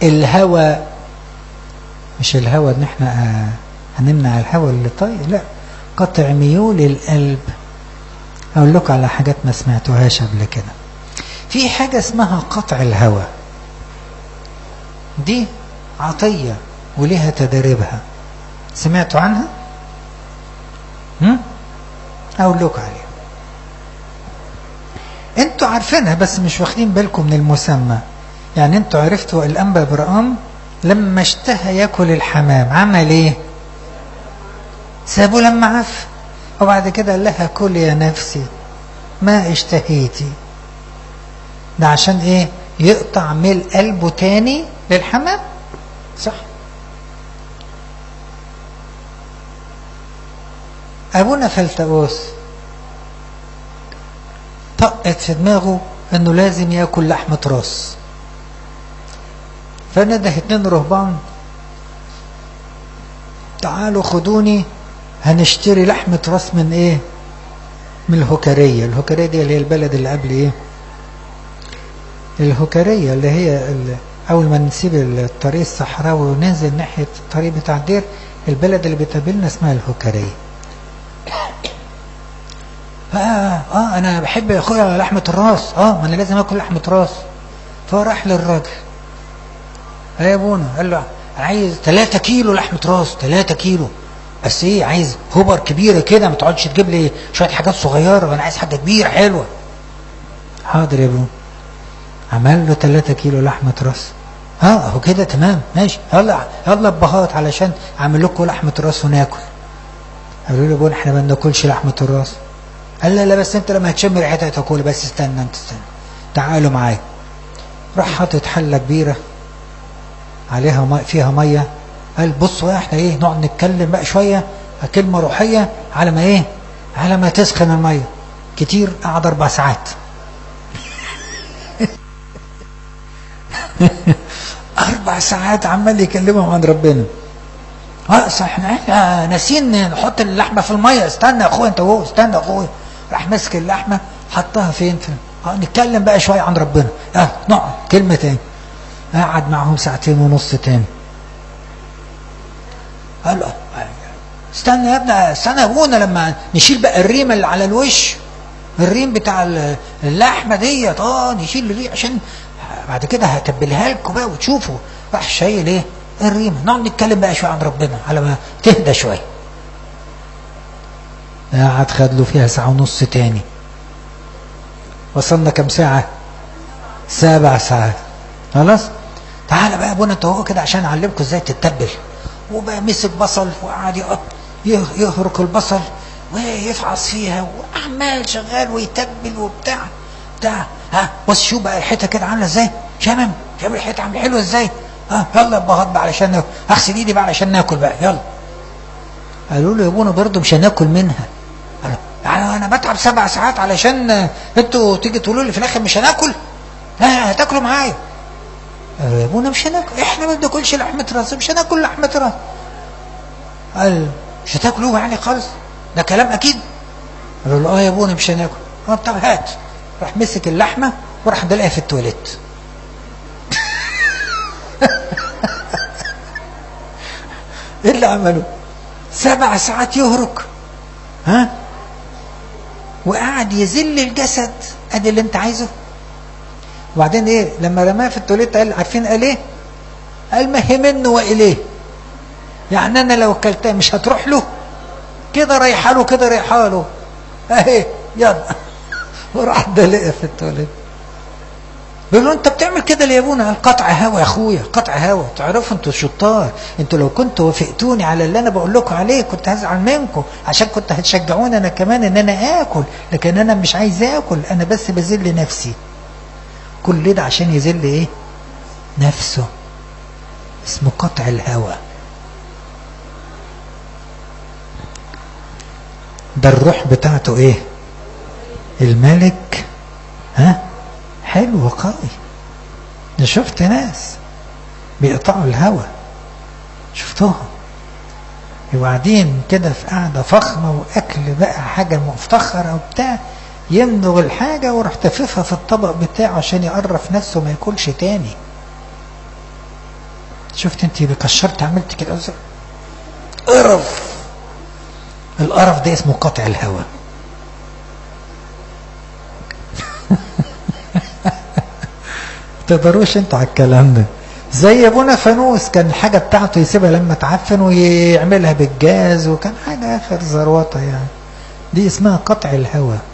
الهوى مش الهوى ان احنا آه هنمنع الهوى اللي طاير لا قطع ميول القلب اقول لكم على حاجات ما سمعتوهاش قبل كده في حاجة اسمها قطع الهوى دي عطية وليها تدريبها سمعتوا عنها هم؟ اقول لكم عليها انتوا عارفينها بس مش واخدين بالكم من المسمى يعني انتوا عرفتوا الانبا برقام لما اشتهى ياكل الحمام عمل ايه سابه لما عف وبعد كده قال لها كل يا نفسي ما اشتهيتي ده عشان ايه يقطع ميل قلبه تاني للحمام صح ابونا فلتقوس طقت في دماغه انه لازم ياكل لحمة راس فنده اتنين رهبان تعالوا خدوني هنشتري لحمة راس من ايه من الهكرية الهكرية دي اللي هي البلد اللي قبل ايه الهكرية اللي هي اللي اول ما نسيب الطريق الصحراوي وننزل ناحية الطريق بتاع الدير البلد اللي بتقابلنا اسمها الهكرية آه, اه انا بحب يا اخويا لحمة الراس اه ما انا لازم اكل لحمة راس فراح للراجل يا ابونا قال له عايز 3 كيلو لحمة راس 3 كيلو بس ايه عايز هوبر كبيرة كده ما تقعدش تجيب لي شوية حاجات صغيرة انا عايز حاجة كبيرة حلوة حاضر يا ابونا عمل له 3 كيلو لحمة راس اه اهو كده تمام ماشي يلا يلا ابهات علشان اعمل لكم لحمة راس وناكل قالوا له يا ابونا احنا ما بناكلش لحمة الراس قال لا لا بس انت لما هتشم ريحتها تاكل بس استنى انت استنى تعالوا معايا راح حاطط حله كبيره عليها مي فيها ميه قال بصوا احنا ايه نقعد نتكلم بقى شويه كلمه روحيه على ما ايه على ما تسخن الميه كتير قعد اربع ساعات اربع ساعات عمال يكلمهم عن ربنا اه صح احنا ناسيين نحط اللحمه في الميه استنى يا اخويا انت هو استنى يا اخويا راح مسك اللحمه حطها فين في اه نتكلم بقى شويه عن ربنا اه نقعد كلمه تاني قعد معهم ساعتين ونص تاني قال له استنى يا ابني استنى يا ابونا لما نشيل بقى الريم اللي على الوش الريم بتاع اللحمه ديت اه نشيل الريم عشان بعد كده هتبلها لكم بقى وتشوفوا راح شايل ايه الريمه نقعد نتكلم بقى شويه عن ربنا على ما تهدى شويه قعد خد له فيها ساعه ونص تاني وصلنا كم ساعه سبع ساعات خلاص تعالى بقى يا ابونا انت هو كده عشان اعلمكم ازاي تتبل وبقى مسك بصل وقعد يهرق البصل ويفعص فيها وعمال شغال ويتبل وبتاع بتاع ها بص شوف بقى ريحتها كده عامله ازاي شامم شامم ريحتها عامله حلوه ازاي ها يلا ابهات بقى علشان اغسل ايدي بقى علشان ناكل بقى يلا قالوا له يا ابونا برضه مش هناكل منها قالوا يعني انا بتعب سبع ساعات علشان انتوا تيجي تقولوا لي في الاخر مش هناكل لا هتاكلوا معايا قالوا يا ابونا مش هناكل احنا ما بناكلش لحمه راس مش هناكل لحمه راس قال مش هتاكلوه يعني خالص ده كلام اكيد قالوا له اه يا ابونا مش هناكل اه طب هات راح مسك اللحمه وراح دلقها في التواليت ايه اللي عمله سبع ساعات يهرك ها وقعد يذل الجسد ادي اللي انت عايزه وبعدين ايه لما رماه في التواليت قال عارفين قال ايه قال ما هي منه واليه يعني انا لو اكلتها مش هتروح له كده رايحه له كده رايحه له اهي يلا وراح دلقها في التواليت بيقول له انت بتعمل كده ليه يا ابونا قال قطع هوا يا اخويا قطع هوا تعرفوا انتوا شطار انتوا لو كنتوا وافقتوني على اللي انا بقول لكم عليه كنت هزعل منكم عشان كنت هتشجعوني انا كمان ان انا اكل لكن انا مش عايز اكل انا بس بذل نفسي كل ده عشان يذل ايه نفسه اسمه قطع الهوى ده الروح بتاعته ايه الملك ها حلو قوي انا شفت ناس بيقطعوا الهوى شفتهم وبعدين كده في قعده فخمه واكل بقى حاجه مفتخره وبتاع يمضغ الحاجه ويروح تففها في الطبق بتاعه عشان يقرف نفسه ما ياكلش تاني شفت انت كشرت عملت كده قرف القرف ده اسمه قطع الهوى تقدروش انتوا على الكلام ده زي ابونا فانوس كان الحاجه بتاعته يسيبها لما تعفن ويعملها بالجاز وكان حاجه اخر ذروته يعني دي اسمها قطع الهوى